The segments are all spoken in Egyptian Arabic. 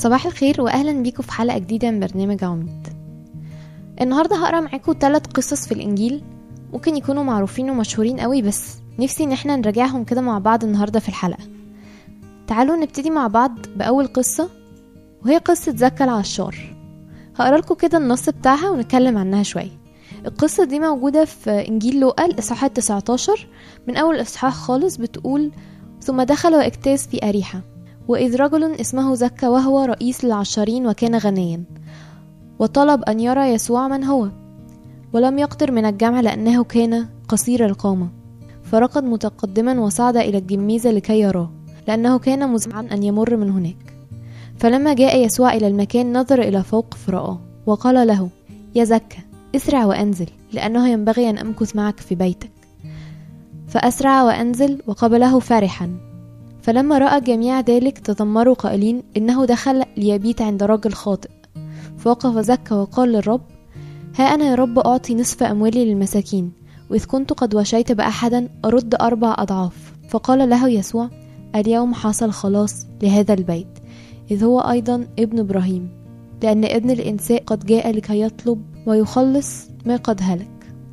صباح الخير واهلا بيكم في حلقه جديده من برنامج عميد النهارده هقرا معاكم ثلاث قصص في الانجيل ممكن يكونوا معروفين ومشهورين قوي بس نفسي ان احنا نراجعهم كده مع بعض النهارده في الحلقه تعالوا نبتدي مع بعض باول قصه وهي قصه زكا العشار هقرا لكم كده النص بتاعها ونتكلم عنها شويه القصه دي موجوده في انجيل لوقا الاصحاح 19 من اول اصحاح خالص بتقول ثم دخل واجتاز في اريحه وإذ رجل اسمه زكا وهو رئيس للعشارين وكان غنيا وطلب أن يرى يسوع من هو ولم يقدر من الجمع لأنه كان قصير القامة فرقد متقدما وصعد إلى الجميزة لكي يراه لأنه كان مزمعا أن يمر من هناك فلما جاء يسوع إلى المكان نظر إلى فوق فرآه وقال له يا زكا اسرع وأنزل لأنه ينبغي أن أمكث معك في بيتك فأسرع وأنزل وقبله فرحا فلما رأى جميع ذلك تذمروا قائلين إنه دخل ليبيت عند رجل خاطئ فوقف زكا وقال للرب ها أنا يا رب أعطي نصف أموالي للمساكين وإذ كنت قد وشيت بأحدا أرد أربع أضعاف فقال له يسوع اليوم حصل خلاص لهذا البيت إذ هو أيضا ابن إبراهيم لأن ابن الإنسان قد جاء لكي يطلب ويخلص ما قد هلك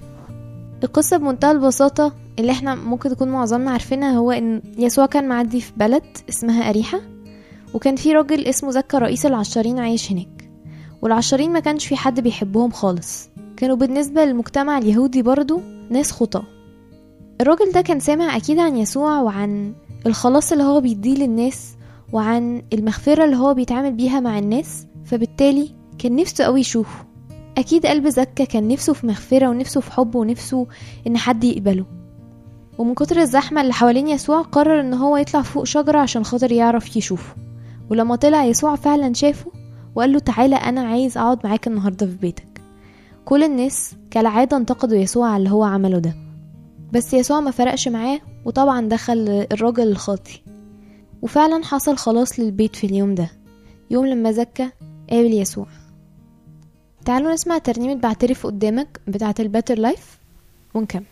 القصة بمنتهى البساطة اللي احنا ممكن تكون معظمنا عارفينها هو ان يسوع كان معدي في بلد اسمها أريحة وكان في راجل اسمه زكا رئيس العشارين عايش هناك والعشارين ما كانش في حد بيحبهم خالص كانوا بالنسبة للمجتمع اليهودي برضو ناس خطاة الراجل ده كان سامع أكيد عن يسوع وعن الخلاص اللي هو بيديه للناس وعن المغفرة اللي هو بيتعامل بيها مع الناس فبالتالي كان نفسه قوي يشوفه أكيد قلب زكا كان نفسه في مغفرة ونفسه في حب ونفسه إن حد يقبله ومن كتر الزحمة اللي حوالين يسوع قرر إن هو يطلع فوق شجرة عشان خاطر يعرف يشوفه ولما طلع يسوع فعلا شافه وقال له تعالى أنا عايز أقعد معاك النهاردة في بيتك كل الناس كالعادة انتقدوا يسوع على اللي هو عمله ده بس يسوع ما فرقش معاه وطبعا دخل الراجل الخاطي وفعلا حصل خلاص للبيت في اليوم ده يوم لما زكى قابل يسوع تعالوا نسمع ترنيمة بعترف قدامك بتاعة الباتر لايف ونكمل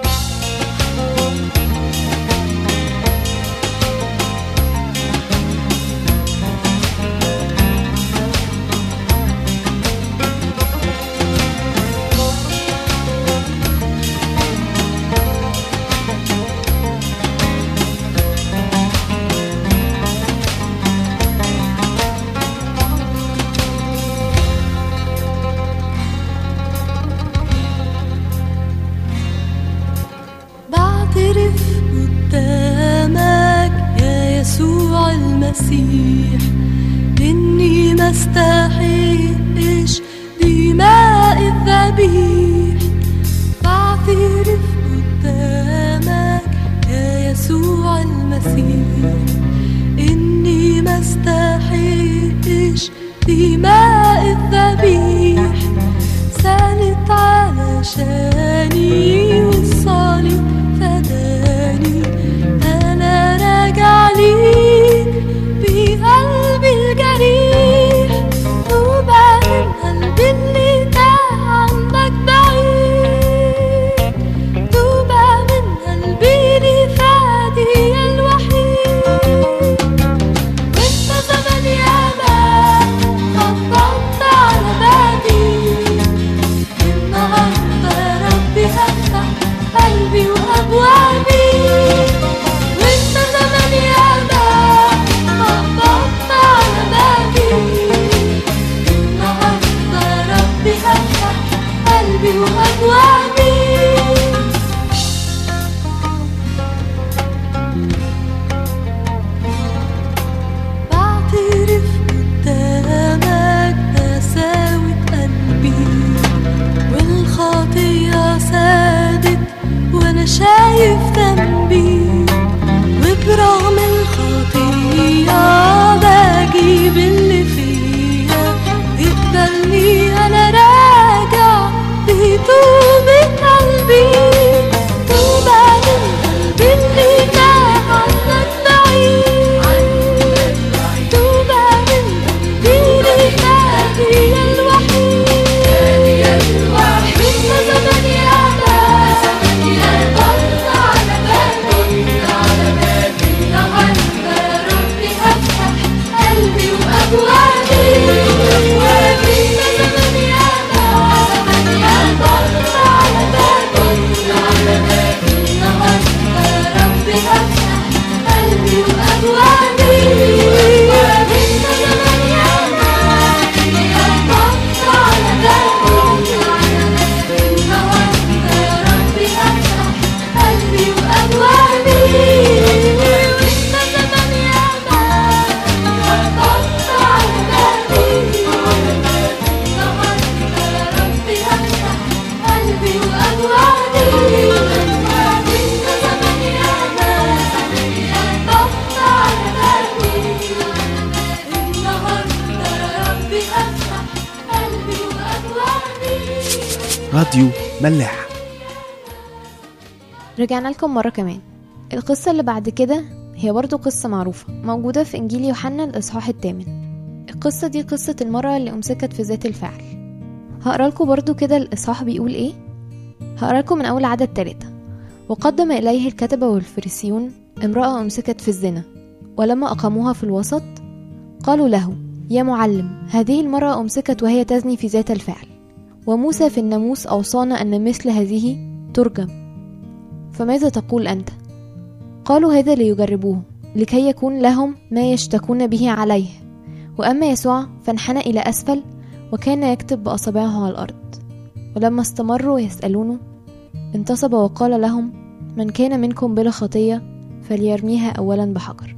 بعترف قدامك يا يسوع المسيح إني ما استحقش دماء الذبيح بعترف قدامك يا يسوع المسيح إني ما استحقش دماء الذبيح سالت علشاني والصليب فداني أنا راجع ليك بقلبي الجريح توبة من قلبي اللي تاه عنك بعيد توبة من قلبي لفادي الوحيد وانت زمان ياما خبطت على بابي النهارده يا ربي هفتح قلبي وابوابي وانت زمان ياما خبطت على بابي النهارده يا ربي هفتح قلبي وابوابي بعترف قدامك قساوة قلبي والخطية سادت وانا شايف ذنبي وبرغم الخطية بجيب اللي فيا اقبلني انا راجع بتوبة قلبي توبة من قلبي اللي تاه عنك بعيد توبة من قلبي لفادي الوحيد وانت زمان ياما خبطت على راديو ملاح رجعنا لكم مرة كمان القصة اللي بعد كده هي برضو قصة معروفة موجودة في إنجيل يوحنا الإصحاح الثامن القصة دي قصة المرأة اللي أمسكت في ذات الفعل هقرا لكم برضو كده الإصحاح بيقول إيه هقرا لكم من أول عدد تلاتة وقدم إليه الكتبة والفريسيون امرأة أمسكت في الزنا ولما أقاموها في الوسط قالوا له يا معلم هذه المرأة أمسكت وهي تزني في ذات الفعل وموسى في الناموس أوصانا أن مثل هذه ترجم فماذا تقول أنت؟ قالوا هذا ليجربوه لكي يكون لهم ما يشتكون به عليه وأما يسوع فانحنى إلى أسفل وكان يكتب بأصابعه على الأرض ولما استمروا يسألونه انتصب وقال لهم من كان منكم بلا خطية فليرميها أولا بحجر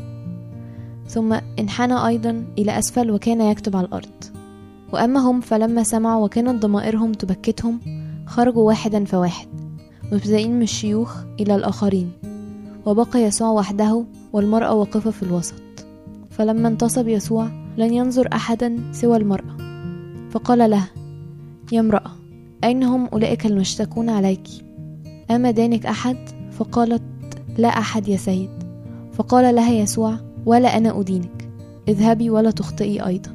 ثم انحنى أيضا إلى أسفل وكان يكتب على الأرض وأما هم فلما سمعوا وكانت ضمائرهم تبكتهم خرجوا واحدا فواحد مبتدئين من الشيوخ إلى الآخرين وبقى يسوع وحده والمرأة واقفة في الوسط فلما انتصب يسوع لن ينظر أحدا سوى المرأة فقال لها يا امرأة أين هم أولئك المشتكون عليك أما دانك أحد فقالت لا أحد يا سيد فقال لها يسوع ولا أنا أدينك اذهبي ولا تخطئي أيضا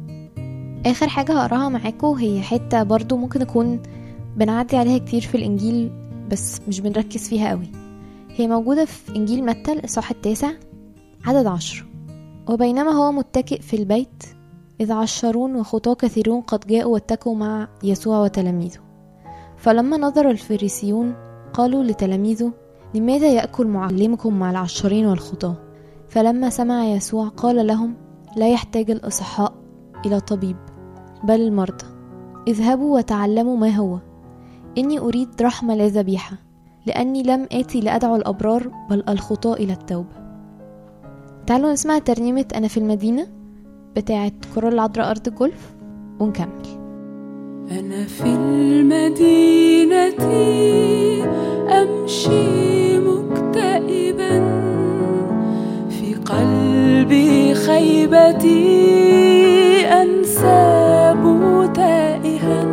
آخر حاجة هقراها معاكم هي حتة برضو ممكن أكون بنعدي عليها كتير في الإنجيل بس مش بنركز فيها قوي هي موجودة في إنجيل متى الإصحاح التاسع عدد عشر وبينما هو متكئ في البيت إذ عشرون وخطاة كثيرون قد جاءوا واتكوا مع يسوع وتلاميذه فلما نظر الفريسيون قالوا لتلاميذه لماذا يأكل معلمكم مع العشرين والخطاة فلما سمع يسوع قال لهم لا يحتاج الأصحاء إلى طبيب بل المرضى اذهبوا وتعلموا ما هو إني أريد رحمة لا ذبيحة لأني لم آتي لأدعو الأبرار بل الخطاة إلى التوبة تعالوا نسمع ترنيمة أنا في المدينة بتاعت كرة العذراء أرض الجولف ونكمل أنا في المدينة أمشي مكتئبا في قلبي خيبتي أنساب تائها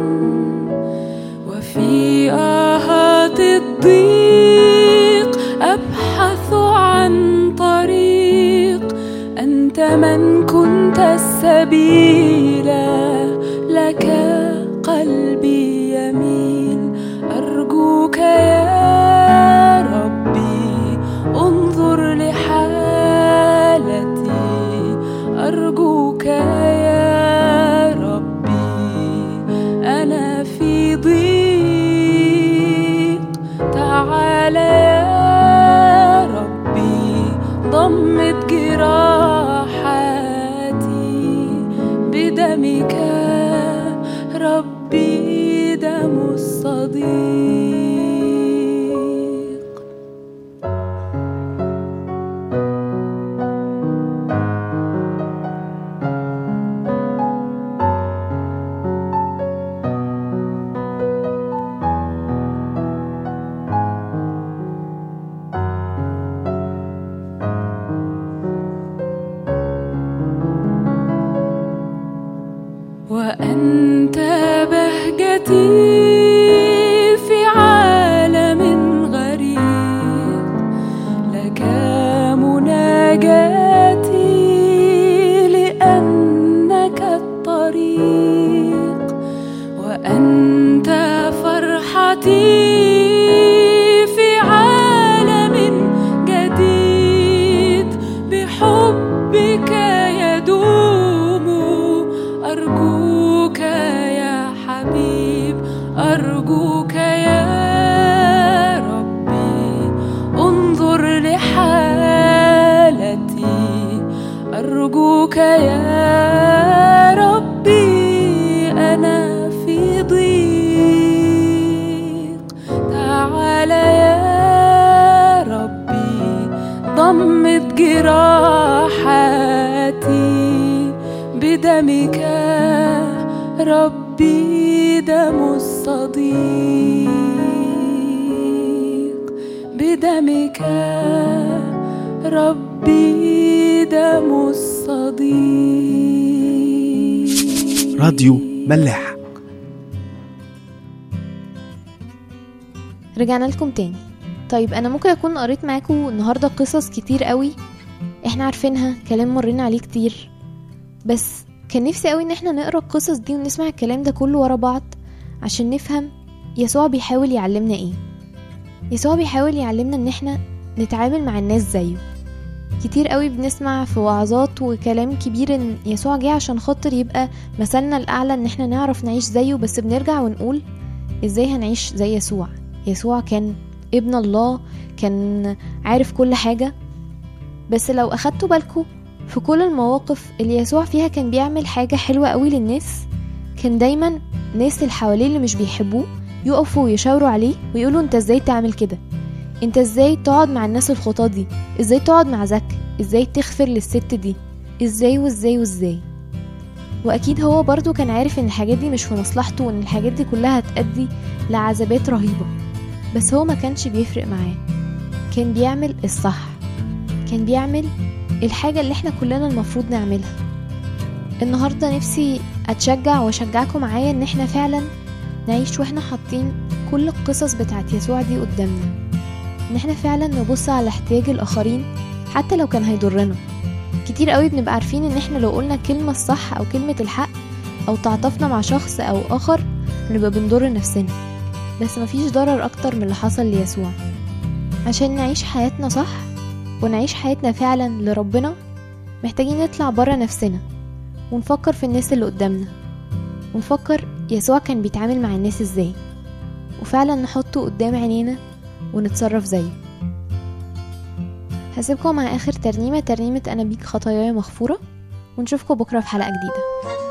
وفي آهات الضيق أبحث عن طريق أنت من كنت السبيل لك قلبي يميل أرجوك يا ربي انظر لحالتي أرجوك يا ربي أنا في ضيق تعال يا ربي ضمت جراحاتي بدمك ربي دم الصديق وأنت بهجتي في عالم غريب لك مناجاتي لأنك الطريق وأنت فرحتي في عالم جديد بحبك يدوم أرجوك يا حبيب أرجوك يا ربي انظر لحالتي أرجوك يا ربي أنا في ضيق تعال يا ربي ضمت جراحاتي بدمك ربي دم الصديق بدمك ربي دم الصديق راديو ملاح رجعنا لكم تاني طيب انا ممكن اكون قريت معاكم النهارده قصص كتير قوي احنا عارفينها كلام مرينا عليه كتير بس كان نفسي قوي ان احنا نقرا القصص دي ونسمع الكلام ده كله ورا بعض عشان نفهم يسوع بيحاول يعلمنا ايه يسوع بيحاول يعلمنا ان احنا نتعامل مع الناس زيه كتير قوي بنسمع في وعظات وكلام كبير ان يسوع جه عشان خاطر يبقى مثلنا الاعلى ان احنا نعرف نعيش زيه بس بنرجع ونقول ازاي هنعيش زي يسوع يسوع كان ابن الله كان عارف كل حاجة بس لو أخدتوا بالكم في كل المواقف اللي يسوع فيها كان بيعمل حاجة حلوة قوي للناس كان دايما الناس اللي حواليه اللي مش بيحبوه يقفوا ويشاوروا عليه ويقولوا انت ازاي تعمل كده انت ازاي تقعد مع الناس الخطاة دي ازاي تقعد مع زك ازاي تغفر للست دي ازاي وازاي وازاي واكيد هو برضو كان عارف ان الحاجات دي مش في مصلحته وان الحاجات دي كلها هتأدي لعذابات رهيبة بس هو ما كانش بيفرق معاه كان بيعمل الصح كان بيعمل الحاجة اللي احنا كلنا المفروض نعملها النهاردة نفسي اتشجع واشجعكم معايا ان احنا فعلا نعيش واحنا حاطين كل القصص بتاعت يسوع دي قدامنا ان احنا فعلا نبص على احتياج الاخرين حتى لو كان هيضرنا كتير قوي بنبقى عارفين ان احنا لو قلنا الكلمة الصح او كلمة الحق او تعاطفنا مع شخص او اخر هنبقى بنضر نفسنا بس مفيش ضرر اكتر من اللي حصل ليسوع عشان نعيش حياتنا صح ونعيش حياتنا فعلا لربنا محتاجين نطلع برا نفسنا ونفكر في الناس اللي قدامنا ونفكر يسوع كان بيتعامل مع الناس ازاي وفعلا نحطه قدام عينينا ونتصرف زيه هسيبكم مع اخر ترنيمه ترنيمه انا بيك خطاياي مغفوره ونشوفكم بكره في حلقه جديده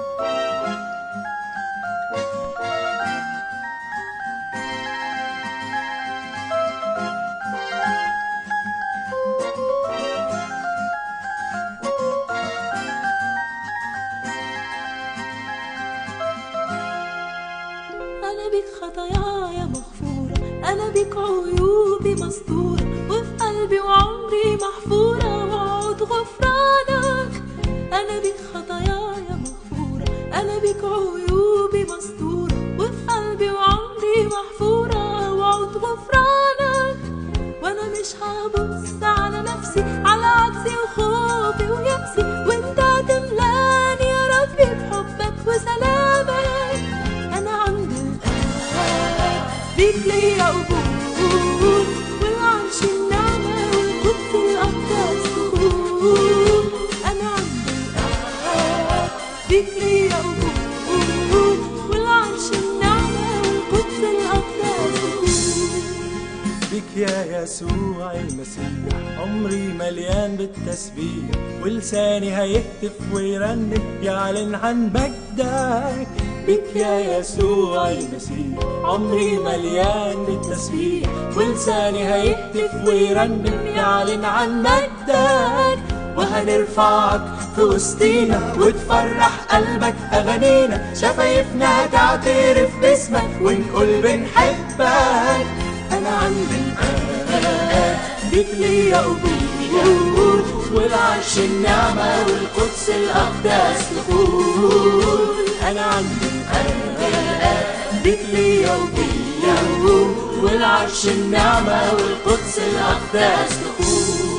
أنا بيك خطاياي مغفورة أنا بيك عيوبي مستورة وفي قلبي وعمري محفورة وعود غفرانك أنا بيك خطاياي مغفورة أنا بيك عيوبي مستورة وفي قلبي وعمري محفورة وعود غفرانك وأنا مش هبص على نفسي على عجزي وخوفي ويأسي وأنت هتملاني يا ربي بحبك وسلامك أنا عند الآب بيك ليا قبول والعرش النعمة والقدس الأقدس دخول أنا عند الآب بيك ليا قبول والعرش النعمة والقدس الأقدس دخول بك يا يسوع المسيح عمري مليان بالتسبيح ولساني هيهتف ويرنم يعلن عن مجدك بك يا يسوع المسيح عمري مليان بالتسبيح ولساني هيهتف ويرنم يعلن عن مجدك وهنرفعك في وسطينا وتفرح قلبك أغانينا شفايفنا هتعترف باسمك ونقول بنحبك أنا عندي الآن بيك ليا قبول والعرش النعمة والقدس الأقداس دخول أنا عندي الآن بيك ليا قبول والعرش النعمة والقدس الأقداس دخول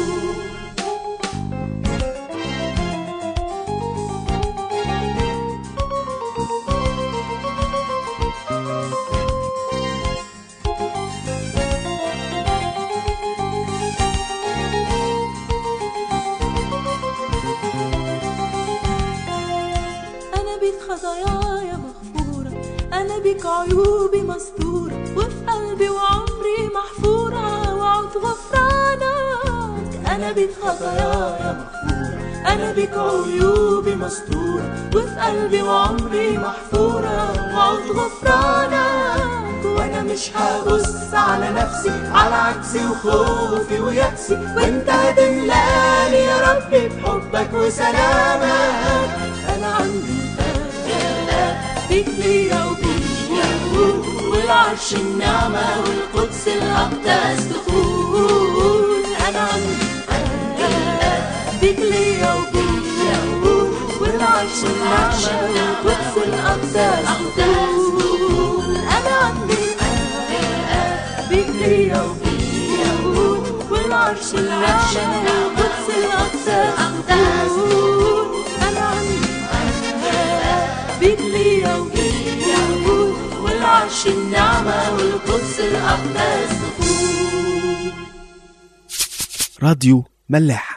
أنا بيك خطاياي مغفورة أنا بيك عيوبي مستورة وفي قلبي وعمري محفورة وعود غفرانك أنا بيك خطاياي مغفورة أنا بيك عيوبي مستورة وفي قلبي وعمري محفورة وعود غفرانك وانا مش هبص على نفسي على عجزي وخوفي ويأسي وانت هتملاني يا ربي بحبك وسلامك انا عندي بيك ليا وبيك والعرش النعمة والقدس الأقداس دخول أنا عندي بيك ليا وبيك والعرش النعمة والقدس الأقداس دخول أنا عندي بيك والعرش النعمة والقدس الأقداس دخول أنا عندي بيك ليا وبيك والعرش النعمة والقدس الأقداس دخول راديو ملاح